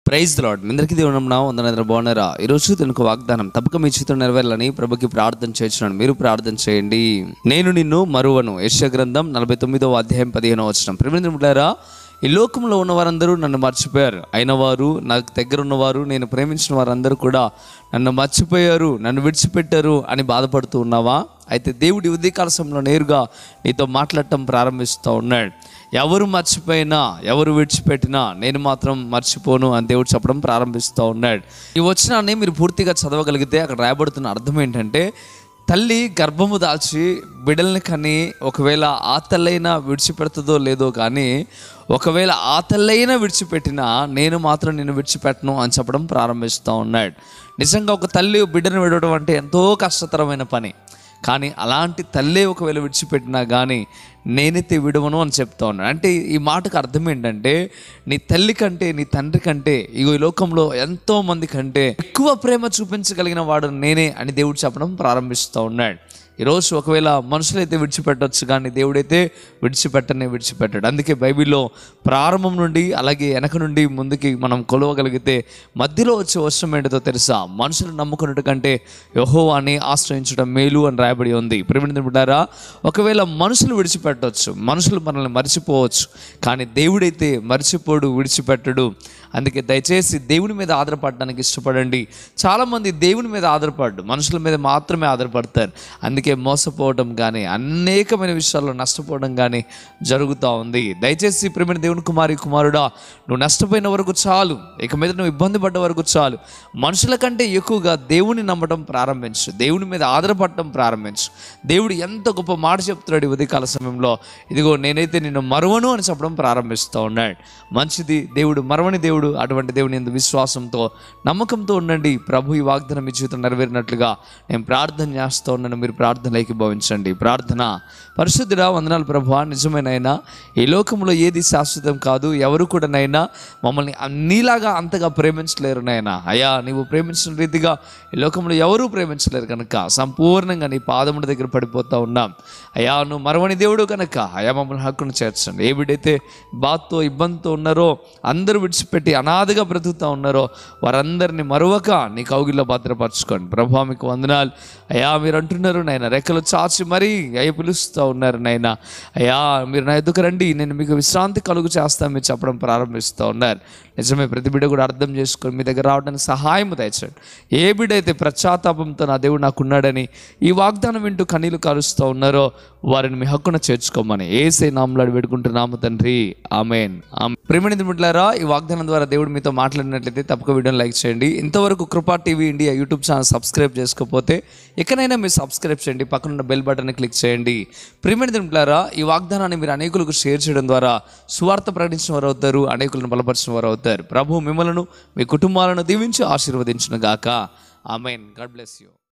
praise lord మీ అందరికీ దేవుడు నా వందన బాగున్నారా ఈరోజు తనకు వాగ్దానం తప్పక మీ చేతులు నెరవేరాలని ప్రభుకి ప్రార్థన చేస్తున్నాను మీరు ప్రార్థన చేయండి నేను నిన్ను మరువను యశ గ్రంథం నలభై తొమ్మిదవ అధ్యాయం పదిహేనవ వచ్చిన ప్రేమించారా ఈ లోకంలో ఉన్న వారందరూ నన్ను మర్చిపోయారు అయిన వారు నాకు దగ్గర ఉన్నవారు నేను ప్రేమించిన వారందరూ కూడా నన్ను మర్చిపోయారు నన్ను విడిచిపెట్టారు అని బాధపడుతూ ఉన్నావా అయితే దేవుడి ఉదయకాల సమయంలో నేరుగా నీతో మాట్లాడటం ప్రారంభిస్తూ ఉన్నాడు ఎవరు మర్చిపోయినా ఎవరు విడిచిపెట్టినా నేను మాత్రం మర్చిపోను అని దేవుడు చెప్పడం ప్రారంభిస్తూ ఉన్నాడు ఈ వచనాన్ని మీరు పూర్తిగా చదవగలిగితే అక్కడ రాయబడుతున్న అర్థం ఏంటంటే తల్లి గర్భము దాల్చి బిడ్డల్ని కని ఒకవేళ ఆ తల్లైనా విడిచిపెడుతుందో లేదో కానీ ఒకవేళ ఆ తల్లైనా విడిచిపెట్టినా నేను మాత్రం నిన్ను విడిచిపెట్టను అని చెప్పడం ప్రారంభిస్తూ ఉన్నాడు నిజంగా ఒక తల్లి బిడ్డను విడవడం అంటే ఎంతో కష్టతరమైన పని కానీ అలాంటి తల్లే ఒకవేళ విడిచిపెట్టినా కానీ నేనైతే విడవను అని చెప్తా ఉన్నాను అంటే ఈ మాటకు అర్థం ఏంటంటే నీ తల్లి కంటే నీ తండ్రి కంటే ఇగో ఈ లోకంలో ఎంతో మంది కంటే ఎక్కువ ప్రేమ చూపించగలిగిన వాడు నేనే అని దేవుడు చెప్పడం ప్రారంభిస్తూ ఉన్నాడు ఈరోజు ఒకవేళ మనుషులైతే విడిచిపెట్టవచ్చు కానీ దేవుడైతే విడిచిపెట్టనే విడిచిపెట్టాడు అందుకే బైబిల్లో ప్రారంభం నుండి అలాగే వెనక నుండి ముందుకి మనం కొలవగలిగితే మధ్యలో వచ్చే వర్షం ఏంటో తెలుసా మనుషులు నమ్ముకున్నట్టు కంటే యహోవాని ఆశ్రయించడం మేలు అని రాయబడి ఉంది ప్రేమింటారా ఒకవేళ మనుషులు విడిచిపెట్టవచ్చు మనుషులు మనల్ని మర్చిపోవచ్చు కానీ దేవుడైతే మర్చిపోడు విడిచిపెట్టడు అందుకే దయచేసి దేవుని మీద ఆధారపడడానికి ఇష్టపడండి చాలామంది దేవుని మీద ఆధారపడ్డు మనుషుల మీద మాత్రమే ఆధారపడతారు అందుకే మోసపోవడం కానీ అనేకమైన విషయాల్లో నష్టపోవడం కానీ జరుగుతూ ఉంది దయచేసి ప్రేమ దేవుని కుమారి కుమారుడా నువ్వు నష్టపోయిన వరకు చాలు ఇక మీద నువ్వు ఇబ్బంది పడ్డ వరకు చాలు మనుషుల కంటే ఎక్కువగా దేవుని నమ్మడం ప్రారంభించు దేవుని మీద ఆధారపడటం ప్రారంభించు దేవుడు ఎంత గొప్ప మాట చెప్తున్నాడు ఈ ఉదయకాల సమయంలో ఇదిగో నేనైతే నిన్ను మరవను అని చెప్పడం ప్రారంభిస్తూ ఉన్నాడు మంచిది దేవుడు మరవని దేవుడు అటువంటి దేవుని ఎందు విశ్వాసంతో నమ్మకంతో ఉండండి ప్రభు ఈ వాగ్దానం మీ జీవితం నెరవేరినట్లుగా నేను ప్రార్థన చేస్తూ ఉన్నాను మీరు ప్రార్థనలోకి భావించండి ప్రార్థన పరిశుద్ధుడా వందనాలు ప్రభు నిజమేనైనా ఈ లోకంలో ఏది శాశ్వతం కాదు ఎవరు కూడా నైనా మమ్మల్ని నీలాగా అంతగా ప్రేమించలేరు నాయనా అయ్యా నీవు ప్రేమించిన రీతిగా ఈ లోకంలో ఎవరూ ప్రేమించలేరు కనుక సంపూర్ణంగా నీ పాదముడి దగ్గర పడిపోతా ఉన్నాం అయ్యా నువ్వు మరవని దేవుడు కనుక అయా మమ్మల్ని హక్కును చేర్చండి ఏ బిడ్డైతే బాధతో ఇబ్బందితో ఉన్నారో అందరూ విడిచిపెట్టి అనాథగా బ్రతుకుతూ ఉన్నారో వారందరిని మరొక నీ కౌగిల్లో భద్రపరచుకోండి ప్రభా మీకు వందనాలు అయ్యా మీరు అంటున్నారు నాయన రెక్కలు చాచి మరీ అయ్యా పిలుస్తూ ఉన్నారు నాయన అయ్యా మీరు నా ఎదుకు రండి నేను మీకు విశ్రాంతి కలుగు చేస్తాను మీరు చెప్పడం ప్రారంభిస్తూ ఉన్నారు నిజమే ప్రతి బిడ్డ కూడా అర్థం చేసుకొని మీ దగ్గర రావడానికి సహాయం దయచండి ఏ బిడ్డ అయితే ప్రశ్చాత్తాపంతో నా దేవుడు నాకున్నాడని ఈ వాగ్దానం వింటూ కన్నీలు కలుస్తూ ఉన్నారో వారిని మీ హక్కున చేర్చుకోమని ఏసే నామలాడి పెట్టుకుంటున్నాము తండ్రి ఆమెన్ ప్రేమణిది మిట్లారా ఈ వాగ్దానం ద్వారా దేవుడు మీతో మాట్లాడినట్లయితే తప్పక వీడియోని లైక్ చేయండి ఇంతవరకు Krupa TV India YouTube channel subscribe చేసుకోకపోతే ఎక్కడైనా మీరు సబ్స్క్రైబ్ చేయండి పక్కనున్న బెల్ బటన్ క్లిక్ చేయండి ప్రేమణిది మిట్లారా ఈ వాగ్దానాన్ని మీరు అనేకులకు షేర్ చేయడం ద్వారా సువార్త ప్రకటించిన వారు అవుతారు అనేకులను బలపరిచిన వారు అవుతారు ప్రభు మిమ్మలను మీ కుటుంబాలను దీవించి ఆశీర్వదించును గాక ఆమెన్ గాడ్ బ్లెస్ యూ